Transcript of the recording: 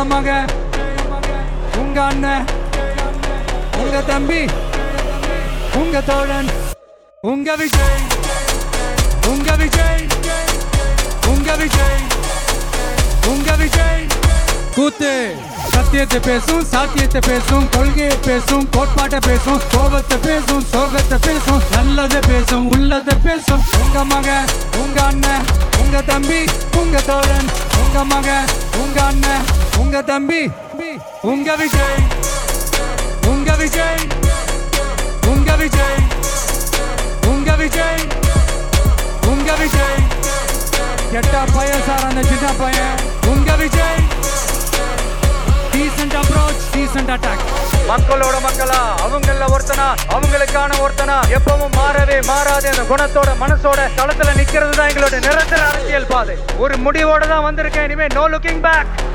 மக உங்க அண்ணன் உங்க தம்பி உங்க தோழன் உங்க விஜய் உங்க விஜய் உங்க விஜய் உங்க விஜய் கூத்து சத்தியத்தை பேசும் சாத்தியத்தை பேசும் கொள்கையை பேசும் கோட்பாட்டை பேசும் கோபத்தை பேசும் சோகத்தை பேசும் நல்லதை பேசும் உள்ளதை பேசும் உங்க மக உங்க அண்ணன் உங்க தம்பி உங்க தோழன் உங்க மக உங்க அண்ணன் உங்க தம்பி உங்க விஜய் உங்க விஜய் உங்க விஜய் உங்க விஜய் உங்க விஜய் கெட்ட பையன் சார் அந்த சின்ன பையன் உங்க Vijay decent approach decent attack மக்களோட மக்களா அவங்கள ஒருத்தனா அவங்களுக்கான ஒருத்தனா எப்பவும் மாறவே மாறாத அந்த குணத்தோட மனசோட களத்துல நிக்கிறது தான் எங்களோட நிரந்தர அரசியல் பாதை ஒரு முடிவோட தான் வந்திருக்கேன் இனிமே நோ லுக்கிங் பேக்